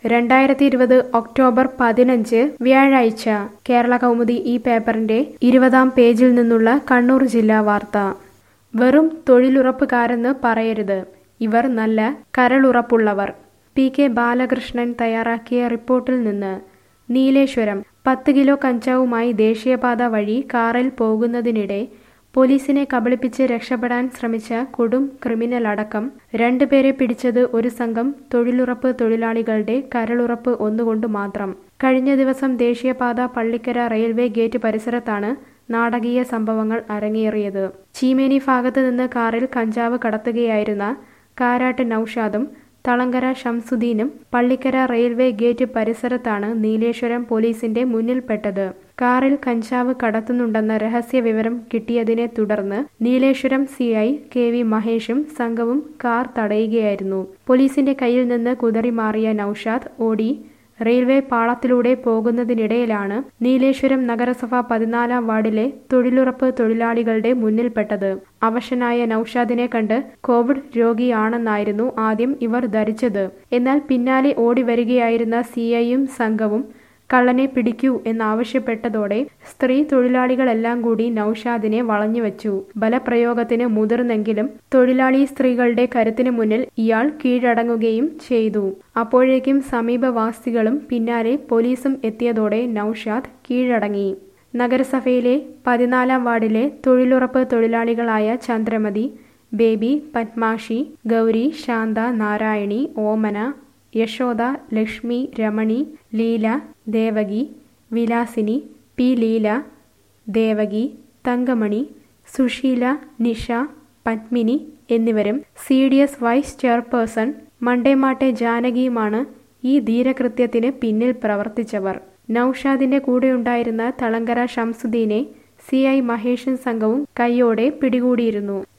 രണ്ടായിരത്തി ഇരുപത് ഒക്ടോബർ പതിനഞ്ച് വ്യാഴാഴ്ച കേരള കൗമുദി ഈ പേപ്പറിന്റെ ഇരുപതാം പേജിൽ നിന്നുള്ള കണ്ണൂർ ജില്ലാ വാർത്ത വെറും തൊഴിലുറപ്പുകാരെന്ന് പറയരുത് ഇവർ നല്ല കരളുറപ്പുള്ളവർ പി കെ ബാലകൃഷ്ണൻ തയ്യാറാക്കിയ റിപ്പോർട്ടിൽ നിന്ന് നീലേശ്വരം പത്ത് കിലോ കഞ്ചാവുമായി ദേശീയപാത വഴി കാറിൽ പോകുന്നതിനിടെ പോലീസിനെ കബളിപ്പിച്ച് രക്ഷപ്പെടാൻ ശ്രമിച്ച കൊടും ക്രിമിനൽ അടക്കം രണ്ടുപേരെ പിടിച്ചത് ഒരു സംഘം തൊഴിലുറപ്പ് തൊഴിലാളികളുടെ കരളുറപ്പ് ഒന്നുകൊണ്ട് മാത്രം കഴിഞ്ഞ ദിവസം ദേശീയപാത പള്ളിക്കര റെയിൽവേ ഗേറ്റ് പരിസരത്താണ് നാടകീയ സംഭവങ്ങൾ അരങ്ങേറിയത് ചീമേനി ഭാഗത്ത് നിന്ന് കാറിൽ കഞ്ചാവ് കടത്തുകയായിരുന്ന കാരാട്ട് നൌഷാദും തളങ്കര ഷംസുദ്ദീനും പള്ളിക്കര റെയിൽവേ ഗേറ്റ് പരിസരത്താണ് നീലേശ്വരം പോലീസിന്റെ മുന്നിൽപ്പെട്ടത് കാറിൽ കഞ്ചാവ് കടത്തുന്നുണ്ടെന്ന രഹസ്യ വിവരം കിട്ടിയതിനെ തുടർന്ന് Nileshwaram C I K V മഹേഷും സംഘവും കാർ തടയുകയായിരുന്നു പോലീസിന്റെ കയ്യിൽ നിന്ന് കുതറിമാറിയ നൌഷാദ് ഓടി റെയിൽവേ പാളത്തിലൂടെ പോകുന്നതിനിടയിലാണ് നീലേശ്വരം നഗരസഭ പതിനാലാം വാർഡിലെ തൊഴിലുറപ്പ് തൊഴിലാളികളുടെ മുന്നിൽപ്പെട്ടത് അവശനായ നൌഷാദിനെ കണ്ട് കോവിഡ് രോഗിയാണെന്നായിരുന്നു ആദ്യം ഇവർ ധരിച്ചത് എന്നാൽ പിന്നാലെ ഓടി വരികയായിരുന്ന സിഐയും സംഘവും കള്ളനെ പിടിക്കൂ എന്നാവശ്യപ്പെട്ടതോടെ സ്ത്രീ തൊഴിലാളികളെല്ലാം കൂടി നൌഷാദിനെ വളഞ്ഞുവെച്ചു ബലപ്രയോഗത്തിന് മുതിർന്നെങ്കിലും തൊഴിലാളി സ്ത്രീകളുടെ കരുത്തിന് മുന്നിൽ ഇയാൾ കീഴടങ്ങുകയും ചെയ്തു അപ്പോഴേക്കും സമീപവാസികളും പിന്നാലെ പോലീസും എത്തിയതോടെ നൌഷാദ് കീഴടങ്ങി നഗരസഭയിലെ പതിനാലാം വാർഡിലെ തൊഴിലുറപ്പ് തൊഴിലാളികളായ ചന്ദ്രമതി ബേബി പത്മാഷി ഗൗരി ശാന്ത നാരായണി ഓമന യശോദ ലക്ഷ്മി രമണി ലീല ദേവകി വിലാസിനി പി ലീല ദേവകി തങ്കമണി സുശീല നിഷ പത്മിനി എന്നിവരും C D S vice chairperson മണ്ടേമാട്ടെ ജാനകിയുമാണ് ഈ ധീരകൃത്യത്തിന് പിന്നിൽ പ്രവർത്തിച്ചവർ നൌഷാദിന്റെ കൂടെയുണ്ടായിരുന്ന തളങ്കര ഷംസുദ്ദീനെ സി ഐ മഹേഷൻ സംഘവും കൈയോടെ പിടികൂടിയിരുന്നു